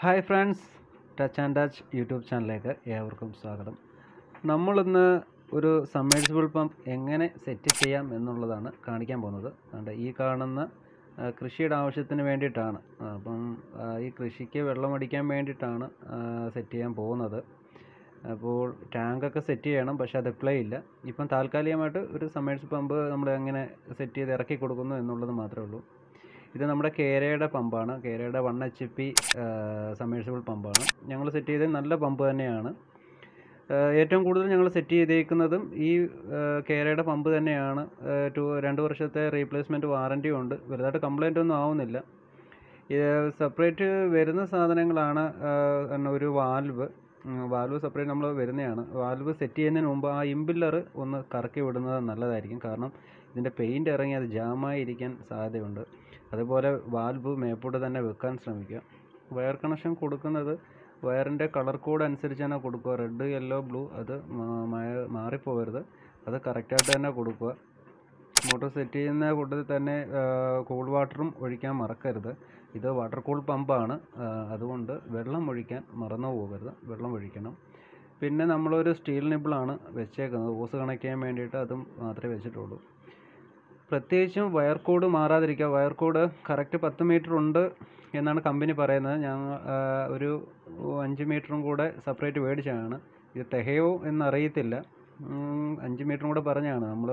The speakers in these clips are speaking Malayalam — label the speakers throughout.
Speaker 1: hi friends touch and touch YouTube ചാനലിലേക്ക് ഏവർക്കും സ്വാഗതം നമ്മളിന്ന് ഒരു സബ്മേഴ്സിബിൾ പമ്പ് എങ്ങനെ സെറ്റ് ചെയ്യാം എന്നുള്ളതാണ് കാണിക്കാൻ പോകുന്നത് അതുകൊണ്ട് ഈ കാണുന്ന ആ, കൃഷിയുടെ ആവശ്യത്തിന് വേണ്ടിയിട്ടാണ് ആ, അപ്പം ആ, ഈ കൃഷിക്ക് വെള്ളമടിക്കാൻ വേണ്ടിയിട്ടാണ് സെറ്റ് ചെയ്യാൻ പോകുന്നത് അപ്പോൾ ടാങ്കൊക്കെ സെറ്റ് ചെയ്യണം പക്ഷേ അത് അപ്ലൈ ഇല്ല ഇപ്പം താൽക്കാലികമായിട്ട് ഒരു സബ്മേഴ്സ് പമ്പ് നമ്മൾ എങ്ങനെ സെറ്റ് ചെയ്ത് ഇറക്കി കൊടുക്കുന്നു എന്നുള്ളത് മാത്രമേ ഉള്ളൂ ഇത് നമ്മുടെ കേരയുടെ പമ്പാണ് കേരയുടെ വൺ എച്ച് പി സബ്മേഴ്സിബിൾ പമ്പാണ് ഞങ്ങൾ സെറ്റ് ചെയ്തത് നല്ല പമ്പ് തന്നെയാണ് ആ, ഏറ്റവും കൂടുതൽ ഞങ്ങൾ സെറ്റ് ചെയ്തേക്കുന്നതും ഈ ആ, കേരയുടെ പമ്പ് തന്നെയാണ് ആ, ടു രണ്ട് വർഷത്തെ റീപ്ലേസ്മെൻറ്റ് വാറൻറ്റിയും ഉണ്ട് വലുതായിട്ട് കംപ്ലൈൻ്റ് ഒന്നും ആവുന്നില്ല സെപ്പറേറ്റ് വരുന്ന സാധനങ്ങളാണ് ആ, എന്നാ ഒരു വാൽവ് വാൽവ് സെപ്പറേറ്റ് നമ്മൾ വരുന്നതാണ് വാൽവ് സെറ്റ് ചെയ്യുന്നതിന് മുമ്പ് ആ ഇമ്പില്ലർ ഒന്ന് കറക്കി വിടുന്നത് നല്ലതായിരിക്കും കാരണം ഇതിൻ്റെ പെയിൻറ് ഇറങ്ങി അത് ജാമായിരിക്കാൻ സാധ്യതയുണ്ട് അതുപോലെ വാൽവ് മേപ്പോട്ട് തന്നെ വെക്കാൻ ശ്രമിക്കുക വയർ കണക്ഷൻ കൊടുക്കുന്നത് വയറിൻ്റെ കളർ കോഡ് അനുസരിച്ച് തന്നെ കൊടുക്കുക റെഡ് യെല്ലോ ബ്ലൂ അത് മാ- മാ- മാറിപ്പോകരുത് അത് കറക്റ്റായിട്ട് തന്നെ കൊടുക്കുക മോട്ടോർ സെറ്റ് ചെയ്യുന്ന കൂട്ടത്തിൽ തന്നെ കൂൾ വാട്ടറും ഒഴിക്കാൻ മറക്കരുത് ഇത് വാട്ടർ കൂൾ പമ്പാണ് അതുകൊണ്ട് വെള്ളം ഒഴിക്കാൻ മറന്നു പോകരുത് വെള്ളം ഒഴിക്കണം പിന്നെ നമ്മളൊരു സ്റ്റീൽ നിബിളാണ് വെച്ചേക്കുന്നത് ഓസ് കണക്ട് ചെയ്യാൻ വേണ്ടിയിട്ട് അതും മാത്രമേ വെച്ചിട്ടുള്ളൂ പ്രത്യേകിച്ചും വയർ കോഡ് മാറാതിരിക്കുക വയർ കോഡ് കറക്റ്റ് പത്ത് മീറ്റർ ഉണ്ട് എന്നാണ് കമ്പനി പറയുന്നത് ഞങ്ങൾ ഒരു അഞ്ച് മീറ്ററും കൂടെ സെപ്പറേറ്റ് മേടിച്ചതാണ് ഇത് തികയോ എന്നറിയത്തില്ല ഉം, അഞ്ച് മീറ്ററും കൂടെ പറഞ്ഞാണ് നമ്മൾ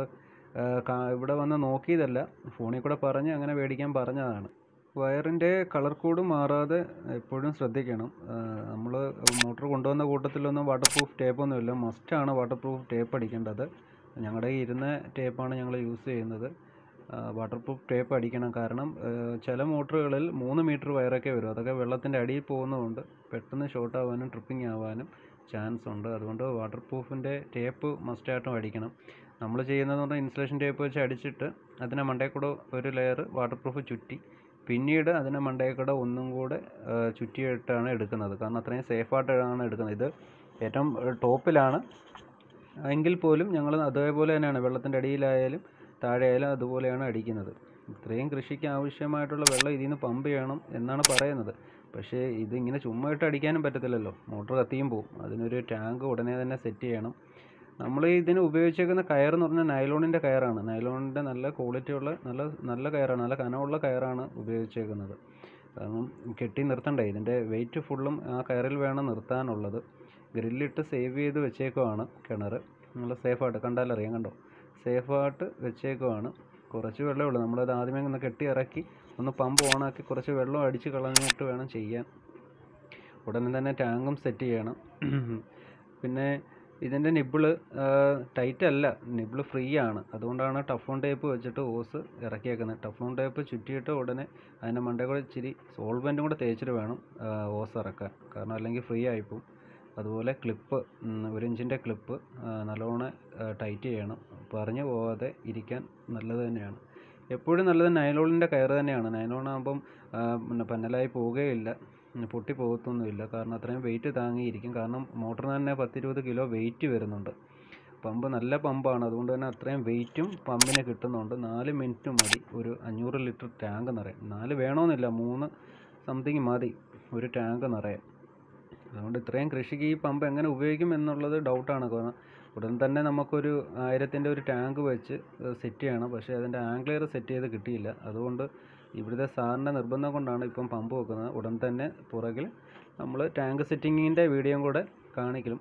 Speaker 1: ഇവിടെ വന്ന് നോക്കിയതല്ല ഫോണിൽ കൂടെ പറഞ്ഞ് അങ്ങനെ മേടിക്കാൻ പറഞ്ഞതാണ് വയറിൻ്റെ കളർ കോഡ് മാറാതെ എപ്പോഴും ശ്രദ്ധിക്കണം നമ്മൾ മോട്ടോർ കൊണ്ടുവന്ന കൂട്ടത്തിലൊന്നും വാട്ടർ പ്രൂഫ് ടേപ്പൊന്നുമില്ല മസ്റ്റാണ് വാട്ടർ പ്രൂഫ് ടേപ്പ് അടിക്കേണ്ടത് ഞങ്ങളുടെ ഈ ഇരുന്ന ടേപ്പാണ് ഞങ്ങൾ യൂസ് ചെയ്യുന്നത് വാട്ടർ പ്രൂഫ് ടേപ്പ് അടിക്കണം കാരണം ആ, ചില മോട്ടറുകളിൽ മൂന്ന് മീറ്റർ വയറൊക്കെ വരും അതൊക്കെ വെള്ളത്തിൻ്റെ അടിയിൽ പോകുന്നതുകൊണ്ട് പെട്ടെന്ന് ഷോർട്ട് ആവാനും ട്രിപ്പിംഗ് ആവാനും ചാൻസ് ഉണ്ട് അതുകൊണ്ട് വാട്ടർ പ്രൂഫിൻ്റെ ടേപ്പ് മസ്റ്റായിട്ടും അടിക്കണം നമ്മൾ ചെയ്യുന്നതെന്ന് പറഞ്ഞാൽ ഇൻസുലേഷൻ ടേപ്പ് വെച്ച് അടിച്ചിട്ട് അതിനെ മണ്ടയിൽ കൂടെ ഒരു ലെയർ വാട്ടർ പ്രൂഫ് ചുറ്റി പിന്നീട് അതിനെ മണ്ടയിൽ കൂടെ ഒന്നും കൂടെ ആ, ചുറ്റിയിട്ടാണ് എടുക്കുന്നത് കാരണം അത്രയും സേഫായിട്ടാണ് എടുക്കുന്നത് ഇത് ഏറ്റവും ടോപ്പിലാണ് എങ്കിൽ പോലും ഞങ്ങൾ അതേപോലെ തന്നെയാണ് വെള്ളത്തിൻ്റെ അടിയിലായാലും താഴെ ആയാലും അതുപോലെയാണ് അടിക്കുന്നത് ഇത്രയും കൃഷിക്ക് ആവശ്യമായിട്ടുള്ള വെള്ളം ഇതിൽ നിന്ന് പമ്പ് ചെയ്യണം എന്നാണ് പറയുന്നത് പക്ഷേ ഇത് ഇങ്ങനെ ചുമ്മാ ഇട്ട് അടിക്കാനും പറ്റത്തില്ലല്ലോ മോട്ടോർ കത്തിയും പോവും അതിനൊരു ടാങ്ക് ഉടനെ തന്നെ സെറ്റ് ചെയ്യണം നമ്മൾ ഇതിന് ഉപയോഗിച്ചേക്കുന്ന കയർ എന്ന് പറഞ്ഞാൽ നൈലോണിൻ്റെ കയറാണ് നൈലോണിൻ്റെ നല്ല ക്വാളിറ്റി ഉള്ള നല്ല നല്ല കയറാണ് നല്ല കനമുള്ള കയറാണ് ഉപയോഗിച്ചേക്കുന്നത് കാരണം കെട്ടി നിർത്തണ്ടേ ഇതിൻ്റെ വെയിറ്റ് ഫുള്ളും ആ കയറിൽ വേണം നിർത്താനുള്ളത് ഗ്രില്ലിട്ട് സേവ് ചെയ്ത് വെച്ചേക്കുവാണ് കിണർ നല്ല സേഫായിട്ട് കണ്ടാലറിയാം കണ്ടോ സേഫായിട്ട് വെച്ചേക്കുവാണ് കുറച്ച് വെള്ളമേ ഉള്ളൂ നമ്മളത് ആദ്യമേ ഒന്ന് കെട്ടി ഇറക്കി ഒന്ന് പമ്പ് ഓണാക്കി കുറച്ച് വെള്ളം അടിച്ച് കളഞ്ഞിട്ട് വേണം ചെയ്യാൻ ഉടനെ തന്നെ ടാങ്കും സെറ്റ് ചെയ്യണം പിന്നെ ഇതിൻ്റെ നിബിള് ടൈറ്റ് അല്ല നിബിള് ഫ്രീ ആണ് അതുകൊണ്ടാണ് ടഫോൺ ടേപ്പ് വെച്ചിട്ട് ഓസ് ഇറക്കിയേക്കുന്നത് ടഫോൺ ടേപ്പ് ചുറ്റിയിട്ട് ഉടനെ അതിൻ്റെ മണ്ടയിൽ കൂടെ ഇച്ചിരി സോൾവെൻറ്റും കൂടെ തേച്ചിട്ട് വേണം ആ, ഓസ് ഇറക്കാൻ കാരണം അല്ലെങ്കിൽ ഫ്രീ ആയിപ്പോവും അതുപോലെ ക്ലിപ്പ് ഒരു ഇഞ്ചിൻ്റെ ക്ലിപ്പ് നല്ലോണം ടൈറ്റ് ചെയ്യണം പറഞ്ഞു പോകാതെ ഇരിക്കാൻ നല്ലത് തന്നെയാണ് എപ്പോഴും നല്ലത് നൈലോണിൻ്റെ കയറ് തന്നെയാണ് നൈലോൺ ആകുമ്പം ആ, പിന്നെ പന്നലായി പോവുകയില്ല ഉം, പൊട്ടി പോകത്തൊന്നുമില്ല കാരണം അത്രയും വെയിറ്റ് താങ്ങിയിരിക്കും കാരണം മോട്ടറിന് തന്നെ പത്തിരുപത് കിലോ വെയിറ്റ് വരുന്നുണ്ട് പമ്പ് നല്ല പമ്പാണ് അതുകൊണ്ട് തന്നെ അത്രയും വെയിറ്റും പമ്പിന് കിട്ടുന്നുണ്ട് നാല് മിനിറ്റ് മതി ഒരു അഞ്ഞൂറ് ലിറ്റർ ടാങ്ക് നിറയാൻ നാല് വേണമെന്നില്ല മൂന്ന് സംതിങ് മതി ഒരു ടാങ്ക് നിറയാൻ അതുകൊണ്ട് ഇത്രയും കൃഷിക്ക് ഈ പമ്പ് എങ്ങനെ ഉപയോഗിക്കും എന്നുള്ളത് ഡൗട്ടാണ് കാരണം ഉടൻ തന്നെ നമുക്കൊരു ആയിരത്തിൻ്റെ ഒരു ടാങ്ക് വെച്ച് സെറ്റ് ചെയ്യണം പക്ഷേ അതിൻ്റെ ആംഗ്ലിയർ സെറ്റ് ചെയ്ത് കിട്ടിയില്ല അതുകൊണ്ട് ഇവിടുത്തെ സാറിൻ്റെ നിർബന്ധം കൊണ്ടാണ് ഇപ്പം പമ്പ് വെക്കുന്നത് ഉടൻ തന്നെ പുറകിൽ നമ്മൾ ടാങ്ക് സെറ്റിങ്ങിൻ്റെ വീഡിയോയും കൂടെ കാണിക്കലും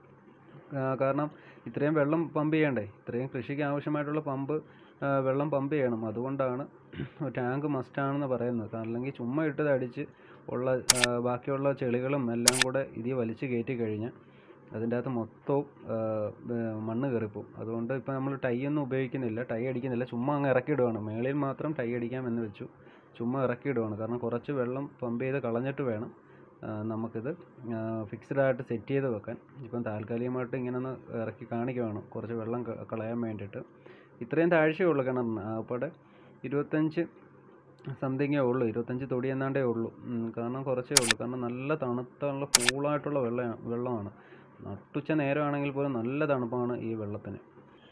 Speaker 1: ആ, കാരണം ഇത്രയും വെള്ളം പമ്പ് ചെയ്യണ്ടേ ഇത്രയും കൃഷിക്ക് ആവശ്യമായിട്ടുള്ള പമ്പ് ആ, വെള്ളം പമ്പ് ചെയ്യണം അതുകൊണ്ടാണ് ടാങ്ക് മസ്റ്റാണെന്ന് പറയുന്നത് കാരണം അല്ലെങ്കിൽ ചുമ്മാ ഇട്ടത് അടിച്ച് ഉള്ള ആ, ബാക്കിയുള്ള ചെളികളും എല്ലാം കൂടെ ഇതിൽ വലിച്ച് കയറ്റി കഴിഞ്ഞാൽ അതിൻ്റെ അകത്ത് മൊത്തവും ആ, ബ- മണ്ണ് കയറിപ്പോവും അതുകൊണ്ട് ഇപ്പോൾ നമ്മൾ ടൈ ഒന്നും ഉപയോഗിക്കുന്നില്ല ടൈ അടിക്കുന്നില്ല ചുമ്മാ അങ്ങ് ഇറക്കിയിടുവാണ് മേളിൽ മാത്രം ടൈ അടിക്കാം എന്ന് വെച്ചു ചുമ്മാ ഇറക്കിയിടുവാണ് കാരണം കുറച്ച് വെള്ളം പമ്പ് ചെയ്ത് കളഞ്ഞിട്ട് വേണം ആ, നമുക്കിത് ഫിക്സ്ഡ് ആയിട്ട് സെറ്റ് ചെയ്ത് വെക്കാൻ ഇപ്പം താൽക്കാലികമായിട്ട് ഇങ്ങനെ ഒന്ന് ഇറക്കി കാണിക്കുവാണ് കുറച്ച് വെള്ളം ക- കളയാൻ വേണ്ടിയിട്ട് ഇത്രയും താഴ്ചയേ ഉള്ളൂ കിണറിന് അപ്പോൾ ഇരുപത്തഞ്ച് സംതിങ്ങേ ഉള്ളൂ ഇരുപത്തഞ്ച് തൊടി എന്നാണ്ടേ ഉള്ളൂ ഉം, കാരണം കുറച്ചേ ഉള്ളൂ കാരണം നല്ല തണുത്തുള്ള കൂളായിട്ടുള്ള വെള്ളം വെള്ളമാണ് നട്ടുച്ച നേരമാണെങ്കിൽ പോലും നല്ല തണുപ്പാണ് ഈ വെള്ളത്തിന്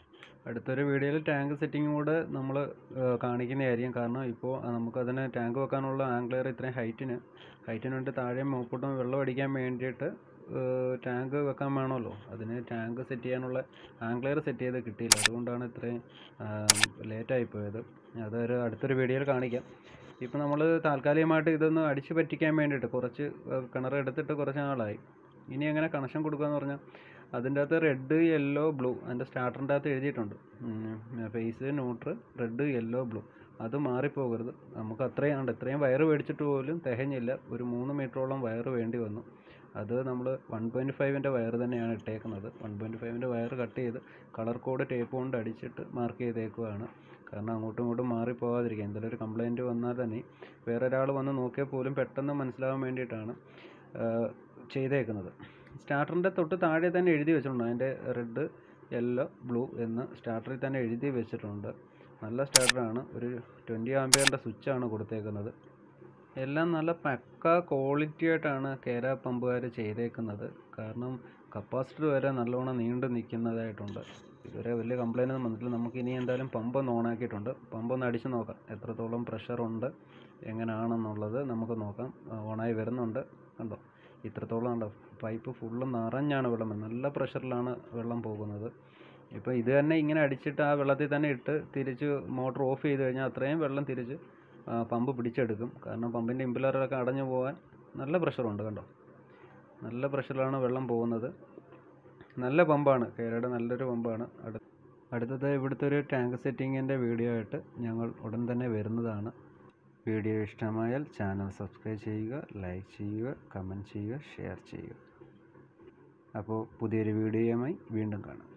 Speaker 1: അടുത്തൊരു വീഡിയോയിൽ ടാങ്ക് സെറ്റിംഗ് കൂടെ നമ്മൾ കാണിക്കുന്നതായിരിക്കും കാരണം ഇപ്പോൾ നമുക്കതിന് ടാങ്ക് വെക്കാനുള്ള ആംഗ്ലർ ഇത്രയും ഹൈറ്റിന് ഹൈറ്റിന് വേണ്ടി താഴെ മുമ്പോട്ടും വെള്ളം അടിക്കാൻ വേണ്ടിയിട്ട് ടാങ്ക് വെക്കാൻ വേണമല്ലോ അതിന് ടാങ്ക് സെറ്റ് ചെയ്യാനുള്ള ആംഗ്ലർ സെറ്റ് ചെയ്ത് കിട്ടിയില്ല അതുകൊണ്ടാണ് ഇത്രയും ലേറ്റായി പോയത് അതൊരു അടുത്തൊരു വീഡിയോയിൽ കാണിക്കാം ഇപ്പോൾ നമ്മൾ താൽക്കാലികമായിട്ട് ഇതൊന്ന് അടിച്ച് പറ്റിക്കാൻ വേണ്ടിയിട്ട് കുറച്ച് കിണർ എടുത്തിട്ട് കുറച്ച് നാളായി ഇനി എങ്ങനെ കണക്ഷൻ കൊടുക്കുകയെന്ന് പറഞ്ഞാൽ അതിൻ്റെ അകത്ത് റെഡ് യെല്ലോ ബ്ലൂ അതിൻ്റെ സ്റ്റാർട്ടറിൻ്റെ അകത്ത് എഴുതിയിട്ടുണ്ട് phase neutral red yellow blue അത് മാറിപ്പോകരുത് നമുക്ക് അത്രയും ഉണ്ട് ഇത്രയും വയറ് മേടിച്ചിട്ട് പോലും തികഞ്ഞില്ല ഒരു മൂന്ന് മീറ്ററോളം വയറ് വേണ്ടി വന്നു അത് നമ്മൾ വൺ പോയിൻറ്റ് ഫൈവിൻ്റെ വയർ തന്നെയാണ് ഇട്ടേക്കുന്നത് വൺ പോയിൻറ്റ് ഫൈവിൻ്റെ വയർ കട്ട് ചെയ്ത് കളർ കോഡ് ടേപ്പ് കൊണ്ട് അടിച്ചിട്ട് മാർക്ക് ചെയ്തേക്കുവാണ് കാരണം അങ്ങോട്ടും ഇങ്ങോട്ടും മാറിപ്പോകാതിരിക്കാൻ എന്തെങ്കിലും ഒരു കംപ്ലൈൻറ്റ് വന്നാൽ തന്നെ വേറെ ഒരാൾ വന്ന് നോക്കിയാൽ പോലും പെട്ടെന്ന് മനസ്സിലാവാൻ വേണ്ടിയിട്ടാണ് ചെയ്തേക്കുന്നത് സ്റ്റാർട്ടറിൻ്റെ തൊട്ട് താഴെ തന്നെ എഴുതി വെച്ചിട്ടുണ്ട് അതിൻ്റെ റെഡ് യെല്ലോ ബ്ലൂ എന്ന് സ്റ്റാർട്ടറിൽ തന്നെ എഴുതി വെച്ചിട്ടുണ്ട് നല്ല സ്റ്റാർട്ടറാണ് ഒരു ട്വൻറ്റി ആംപിയറിൻ്റെ സ്വിച്ചാണ് കൊടുത്തേക്കുന്നത് എല്ലാം നല്ല പക്ക ക്വാളിറ്റി ആയിട്ടാണ് കേര പമ്പുകാർ ചെയ്തേക്കുന്നത് കാരണം കപ്പാസിറ്റർ വരെ നല്ലോണം നീണ്ടു നിൽക്കുന്നതായിട്ടുണ്ട് ഇതുവരെ വലിയ കംപ്ലൈൻ്റ് ഒന്നും വന്നിട്ടില്ല നമുക്ക് ഇനി എന്തായാലും പമ്പ് ഒന്ന് ഓണാക്കിയിട്ടുണ്ട് പമ്പ് ഒന്ന് അടിച്ച് നോക്കാം എത്രത്തോളം പ്രഷർ ഉണ്ട് എങ്ങനെയാണെന്നുള്ളത് നമുക്ക് നോക്കാം ഓണായി വരുന്നുണ്ട് കണ്ടോ ഇത്രത്തോളം ഉണ്ടോ പൈപ്പ് ഫുള്ള് നിറഞ്ഞാണ് വെള്ളം വരുന്നത് നല്ല പ്രഷറിലാണ് വെള്ളം പോകുന്നത് ഇപ്പോൾ ഇത് തന്നെ ഇങ്ങനെ അടിച്ചിട്ട് ആ വെള്ളത്തിൽ തന്നെ ഇട്ട് തിരിച്ച് മോട്ടർ ഓഫ് ചെയ്ത് കഴിഞ്ഞാൽ അത്രയും വെള്ളം തിരിച്ച് പമ്പ് പിടിച്ചെടുക്കും കാരണം പമ്പിൻ്റെ ഇമ്പിലറൊക്കെ അടഞ്ഞു പോകാൻ നല്ല പ്രഷറുണ്ട് കണ്ടോ നല്ല പ്രഷറിലാണ് വെള്ളം പോകുന്നത് നല്ല പമ്പാണ് കേരയുടെ നല്ലൊരു പമ്പാണ് അടു അടുത്തത് ഇവിടുത്തെ ഒരു ടാങ്ക് സെറ്റിങ്ങിൻ്റെ വീഡിയോ ആയിട്ട് ഞങ്ങൾ ഉടൻ തന്നെ വരുന്നതാണ് വീഡിയോ ഇഷ്ടമായാൽ ചാനൽ സബ്സ്ക്രൈബ് ചെയ്യുക ലൈക്ക് ചെയ്യുക കമൻറ്റ് ചെയ്യുക ഷെയർ ചെയ്യുക അപ്പോൾ പുതിയൊരു വീഡിയോയുമായി വീണ്ടും കാണാം